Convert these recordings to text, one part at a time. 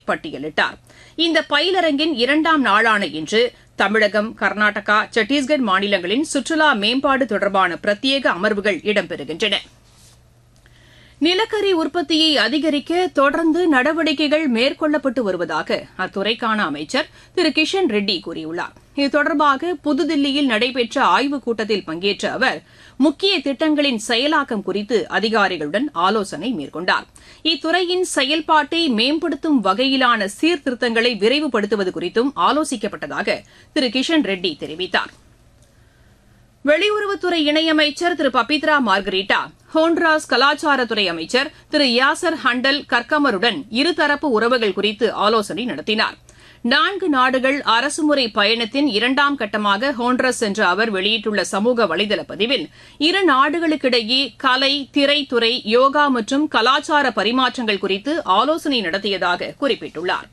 பட்டியலிட்டார் இந்த பயிலரங்கின் இரண்டாம் நாளான இன்று தமிழகம் கர்நாடகா சத்தீஸ்கர் மாநிலங்களின் சுற்றுலா மேம்பாடு தொடர்பான பிரத்யேக அமர்வுகள் இடம்பெறுகின்றன நிலக்கரி உற்பத்தியை அதிகரிக்க தொடர்ந்து நடவடிக்கைகள் மேற்கொள்ளப்பட்டு வருவதாக அத்துறைக்கான அமைச்சர் திரு கிஷன் ரெட்டி கூறியுள்ளார் இது தொடர்பாக புதுதில்லியில் நடைபெற்ற ஆய்வுக் கூட்டத்தில் பங்கேற்ற அவர் முக்கிய திட்டங்களின் செயலாக்கம் குறித்து அதிகாரிகளுடன் ஆலோசனை மேற்கொண்டார் இத்துறையின் செயல்பாட்டை மேம்படுத்தும் வகையிலான சீர்திருத்தங்களை விரைவுபடுத்துவது குறித்தும் ஆலோசிக்கப்பட்டதாக திரு கிஷன் ரெட்டி தெரிவித்தார் வெளியுறவுத்துறை இணையமைச்சர் திரு பபித்ரா மார்கரீட்டா ஹோண்ட்ராஸ் கலாச்சாரத்துறை அமைச்சர் திரு யாசர் ஹண்டல் கர்கமருடன் இருதரப்பு உறவுகள் குறித்து ஆலோசனை நடத்தினார் நான்கு நாடுகள் அரசுமுறை பயணத்தின் இரண்டாம் கட்டமாக ஹோண்ட்ரஸ் சென்ற அவர் வெளியிட்டுள்ள சமூக வலைதள பதிவில் இரு நாடுகளுக்கிடையே கலை திரைத்துறை யோகா மற்றும் கலாச்சார பரிமாற்றங்கள் குறித்து ஆலோசனை நடத்தியதாக குறிப்பிட்டுள்ளாா்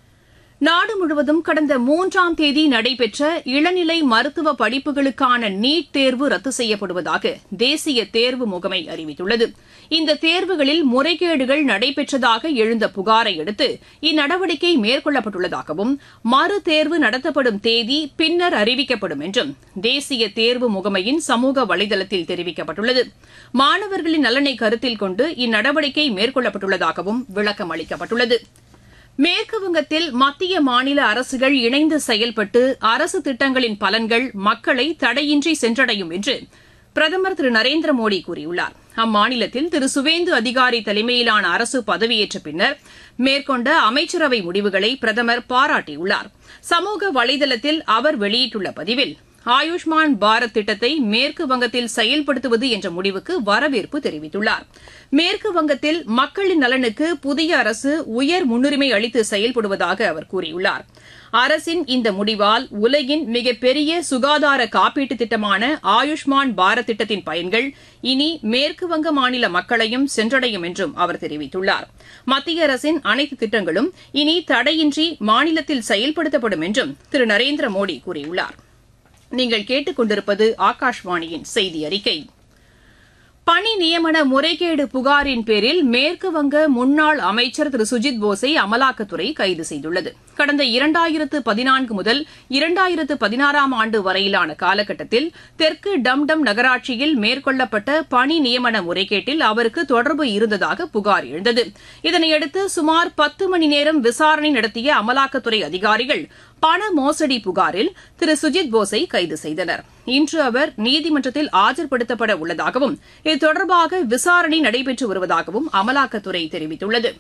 நாடு முழுவதும் கடந்த மூன்றாம் தேதி நடைபெற்ற இளநிலை மருத்துவ படிப்புகளுக்கான நீட் தேர்வு ரத்து செய்யப்படுவதாக தேசிய தேர்வு முகமை அறிவித்துள்ளது இந்த தேர்வுகளில் முறைகேடுகள் நடைபெற்றதாக எழுந்த புகாரை அடுத்து இந்நடவடிக்கை மேற்கொள்ளப்பட்டுள்ளதாகவும் மறு தேர்வு நடத்தப்படும் தேதி பின்னர் அறிவிக்கப்படும் என்றும் தேசிய தேர்வு முகமையின் சமூக வலைதளத்தில் தெரிவிக்கப்பட்டுள்ளது மாணவர்களின் நலனை கருத்தில் கொண்டு இந்நடவடிக்கை மேற்கொள்ளப்பட்டுள்ளதாகவும் விளக்கம் அளிக்கப்பட்டுள்ளது மேற்குவங்கத்தில் மத்திய மாநில அரசுகள் இணைந்து செயல்பட்டு அரசு திட்டங்களின் பலன்கள் மக்களை தடையின்றி சென்றடையும் என்று பிரதமர் திரு நரேந்திர மோடி கூறியுள்ளார் அம்மாநிலத்தில் திரு சுவேந்து அதிகாரி தலைமையிலான அரசு பதவியேற்ற பின்னர் மேற்கொண்ட அமைச்சரவை முடிவுகளை பிரதமர் பாராட்டியுள்ளார் சமூக வலைதளத்தில் அவர் வெளியிட்டுள்ள பதிவில் ஆயுஷ்மான் பாரத் திட்டத்தை மேற்கு வங்கத்தில் செயல்படுத்துவது என்ற முடிவுக்கு வரவேற்பு தெரிவித்துள்ளார் மேற்கு வங்கத்தில் மக்களின் நலனுக்கு புதிய அரசு உயர் முன்னுரிமை அளித்து செயல்படுவதாக அவர் கூறியுள்ளார் அரசின் இந்த முடிவால் உலகின் மிகப்பெரிய சுகாதார காப்பீட்டு திட்டமான ஆயுஷ்மான் பாரத் திட்டத்தின் பயன்கள் இனி மேற்குவங்க மாநில மக்களையும் சென்றடையும் என்றும் அவர் தெரிவித்துள்ளார் மத்திய அரசின் அனைத்து திட்டங்களும் இனி தடையின்றி மாநிலத்தில் செயல்படுத்தப்படும் என்றும் திரு நரேந்திர மோடி கூறியுள்ளார் நீங்கள் கேட்டுக்கொண்டிருப்பது ஆகாஷ்வாணியின் செய்தி அறிக்கை பணி நியமன முறைகேடு புகாரின் பேரில் மேற்குவங்க முன்னாள் அமைச்சர் திரு சுஜித் போஸை அமலாக்கத்துறை கைது செய்துள்ளது கடந்த இரண்டாயிரத்து பதினான்கு முதல் இரண்டாயிரத்து பதினாறாம் ஆண்டு வரையிலான காலகட்டத்தில் தெற்கு டம்டம் நகராட்சியில் மேற்கொள்ளப்பட்ட பணி நியமன முறைகேட்டில் அவருக்கு தொடர்பு இருந்ததாக புகார் எழுந்தது இதனையடுத்து சுமார் பத்து மணி நேரம் விசாரணை நடத்திய அமலாக்கத்துறை அதிகாரிகள் பண மோசடி புகாரில் திரு சுஜித் போஸை கைது செய்தனர் இன்று அவர் நீதிமன்றத்தில் ஆஜர்படுத்தப்பட உள்ளதாகவும் இது தொடர்பாக விசாரணை நடைபெற்று வருவதாகவும் அமலாக்கத்துறை தெரிவித்துள்ளது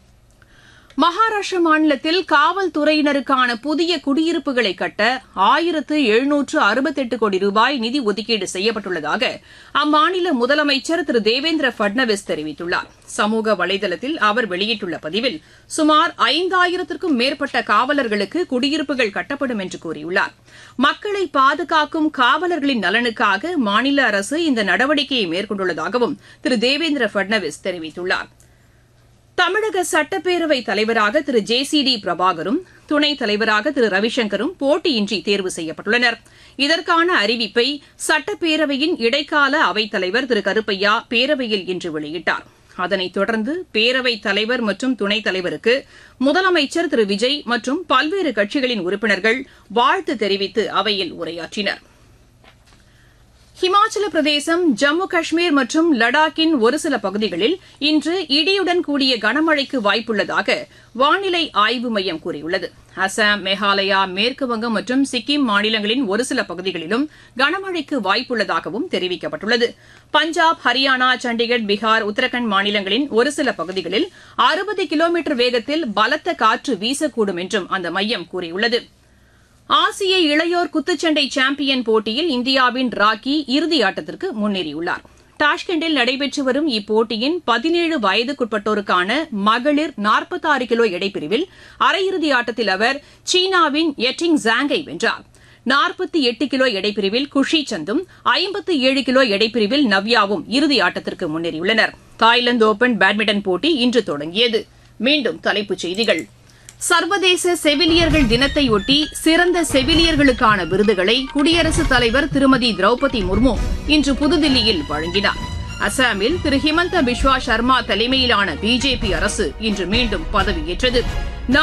மகாராஷ்டிர மாநிலத்தில் காவல்துறையினருக்கான புதிய குடியிருப்புகளை கட்ட ஆயிரத்து எழுநூற்று அறுபத்தெட்டு கோடி ரூபாய் நிதி ஒதுக்கீடு செய்யப்பட்டுள்ளதாக அம்மாநில முதலமைச்சர் திரு தேவேந்திர பட்னவிஸ் தெரிவித்துள்ளார் சமூக வலைதளத்தில் அவர் வெளியிட்டுள்ள பதிவில் சுமார் ஐந்தாயிரத்திற்கும் மேற்பட்ட காவலர்களுக்கு குடியிருப்புகள் கட்டப்படும் என்று கூறியுள்ளார் மக்களை பாதுகாக்கும் காவலர்களின் நலனுக்காக மாநில அரசு இந்த நடவடிக்கையை மேற்கொண்டுள்ளதாகவும் திரு தேவேந்திர பட்னவிஸ் தெரிவித்துள்ளார் தமிழக சட்டப்பேரவைத் தலைவராக திரு ஜே சி டி பிரபாகரும் துணைத் தலைவராக திரு ரவிசங்கரும் போட்டியின்றி தேர்வு செய்யப்பட்டுள்ளனர் இதற்கான அறிவிப்பை சட்டப்பேரவையின் இடைக்கால அவைத்தலைவர் திரு கருப்பையா பேரவையில் இன்று வெளியிட்டார் அதனைத் தொடர்ந்து பேரவைத் தலைவர் மற்றும் துணைத் தலைவருக்கு முதலமைச்சர் திரு விஜய் மற்றும் பல்வேறு கட்சிகளின் உறுப்பினர்கள் வாழ்த்து தெரிவித்து அவையில் உரையாற்றினா் ஹிமாச்சல பிரதேசம் ஜம்மு காஷ்மீர் மற்றும் லடாக்கின் ஒரு சில பகுதிகளில் இன்று இடியுடன் கூடிய கனமழைக்கு வாய்ப்புள்ளதாக வானிலை ஆய்வு மையம் கூறியுள்ளது அசாம் மேகாலயா மேற்குவங்கம் மற்றும் சிக்கிம் மாநிலங்களின் ஒரு சில பகுதிகளிலும் கனமழைக்கு வாய்ப்புள்ளதாகவும் தெரிவிக்கப்பட்டுள்ளது பஞ்சாப் ஹரியானா சண்டிகர் பீகார் உத்தரகாண்ட் மாநிலங்களின் ஒரு சில பகுதிகளில் அறுபது கிலோமீட்டர் வேகத்தில் பலத்த காற்று வீசக்கூடும் என்றும் அந்த மையம் கூறியுள்ளது ஆசிய இளையோர் குத்துச்சண்டை சாம்பியன் போட்டியில் இந்தியாவின் ராக்கி இறுதி ஆட்டத்திற்கு முன்னேறியுள்ளார் டாஷ்கண்டில் நடைபெற்று வரும் இப்போட்டியின் பதினேழு வயதுக்குட்பட்டோருக்கான மகளிர் நாற்பத்தாறு கிலோ எடைப்பிரிவில் அரையிறுதி ஆட்டத்தில் அவர் சீனாவின் எட்டிங் ஜாங்கை வென்றார் நாற்பத்தி எட்டு கிலோ எடைப்பிரிவில் குஷி சந்தும் ஐம்பத்து ஏழு கிலோ எடைப்பிரிவில் நவ்யாவும் இறுதி ஆட்டத்திற்கு முன்னேறியுள்ளனர் தாய்லாந்து ஓபன் பேட்மிண்டன் போட்டி இன்று தொடங்கியது மீண்டும் தலைப்புச் செய்திகள் சர்வதேச செவிலியர்கள் தினத்தையொட்டி சிறந்த செவிலியர்களுக்கான விருதுகளை குடியரசுத் தலைவர் திருமதி திரௌபதி முர்மு இன்று புதுதில்லியில் வழங்கினார் அசாமில் திரு ஹிமந்த பிஸ்வா சர்மா தலைமையிலான பிஜேபி அரசு இன்று மீண்டும் பதவியேற்றது